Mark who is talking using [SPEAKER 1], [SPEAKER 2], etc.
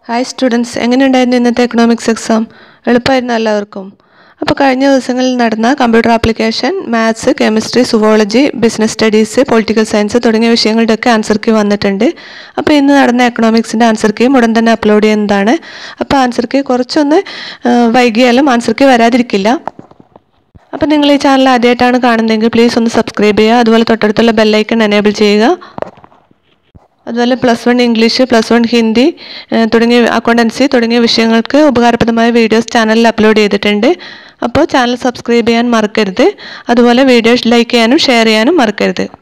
[SPEAKER 1] hi students എങ്ങനെയുണ്ടായിരുന്നു ഇന്നത്തെ economics exam എളുപ്പമായിരുന്നു എല്ലാവർക്കും അപ്പോൾ കഴിഞ്ഞ ദിവസങ്ങളിൽ നടന്ന computer application maths chemistry zoology business studies political science തുടങ്ങിയ വിഷയങ്ങളുടെയൊക്കെ ആൻസർ കീ വന്നിട്ടുണ്ട് അപ്പോൾ ഇന്ന് നടന്ന എക്കണോമിക്സിൻ്റെ ആൻസർ കീയും ഉടൻ തന്നെ അപ്ലോഡ് ചെയ്യുന്നതാണ് അപ്പോൾ ആൻസർ കീ കുറച്ചൊന്ന് ആ, വൈകിയാലും ആൻസർ കീ വരാതിരിക്കില്ല അപ്പോൾ നിങ്ങൾ ഈ ചാനൽ ആദ്യമായിട്ടാണ് കാണുന്നതെങ്കിൽ പ്ലീസ് ഒന്ന് സബ്സ്ക്രൈബ് ചെയ്യുക അതുപോലെ തൊട്ടടുത്തുള്ള ബെല്ലൈക്കൺ എനേബിൾ ചെയ്യുക അതുപോലെ plus one English plus one Hindi ഏഹ് തുടങ്ങിയ അക്കൗണ്ടൻസി തുടങ്ങിയ വിഷയങ്ങൾക്ക് ഉപകാരപ്രദമായ വീഡിയോസ് ചാനലിൽ അപ്ലോഡ് ചെയ്തിട്ടുണ്ട് അപ്പോൾ ചാനൽ സബ്സ്ക്രൈബ് ചെയ്യാൻ മറക്കരുത് അതുപോലെ വീഡിയോ ലൈക്ക് ചെയ്യാനും ഷെയർ ചെയ്യാനും മറക്കരുത്